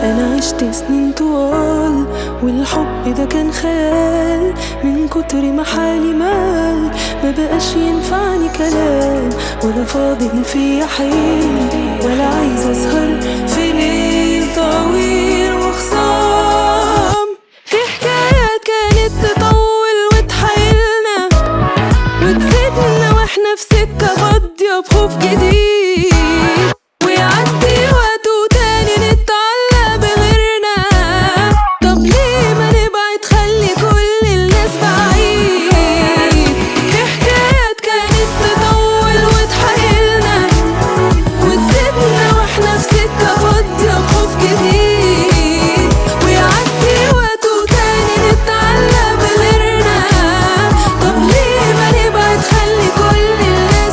انا عشت سنين طوال والحب ده كان خيال من كتر ما حالي مال ما بقاش ينفعني كلام ولا فاضل فيا حيل ولا عايزة اسهر في ليل طويل وخصام في حكايات كانت تطول وتحايلنا وتسيبنا واحنا في سكة فاضية بخوف جديد ويعدي وقت وتاني نتعلق بغيرنا طب ليه ما نبعد خلي كل الناس بعيد في حكايات كانت تطول وتحايلنا وتسيبنا واحنا في سكة فاضية بخوف جديد ويعدي وقت وتاني نتعلق بغيرنا طب ليه ما نبعد خلي كل الناس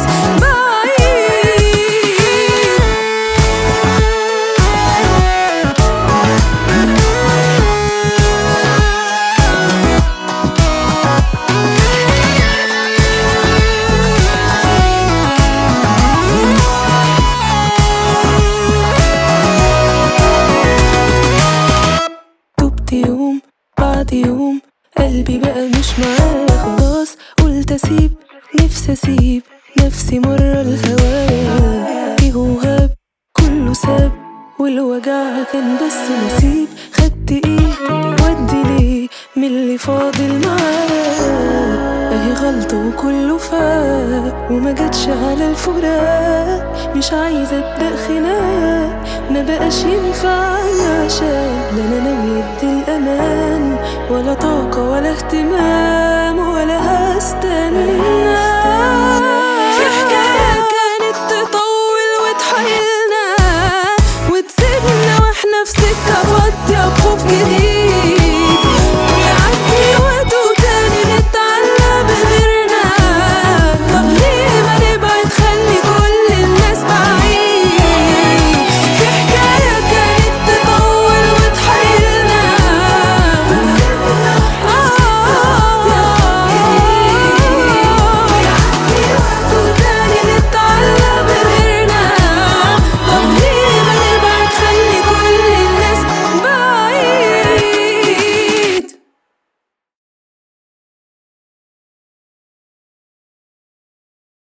تبت يوم بعد يوم قلبي بقى مش معاه خلاص قلت اسيب نفسي اسيب نفسي مرة الهوايا جه وغاب كله ساب والوجع كان بس نصيب خدت ايه ودي ليه من اللي فاضل معاه اهي غلطة وكله فاق وما جاتش على الفراق مش عايزة ابدأ خناق ما بقاش ينفعني عشان لا انا ناوي ادي الامان ولا طاقة ولا اهتمام ولا هستنى في حكاية كانت تطول وتحايلنا وتسيبنا واحنا في سكة فاضية بخوف جديد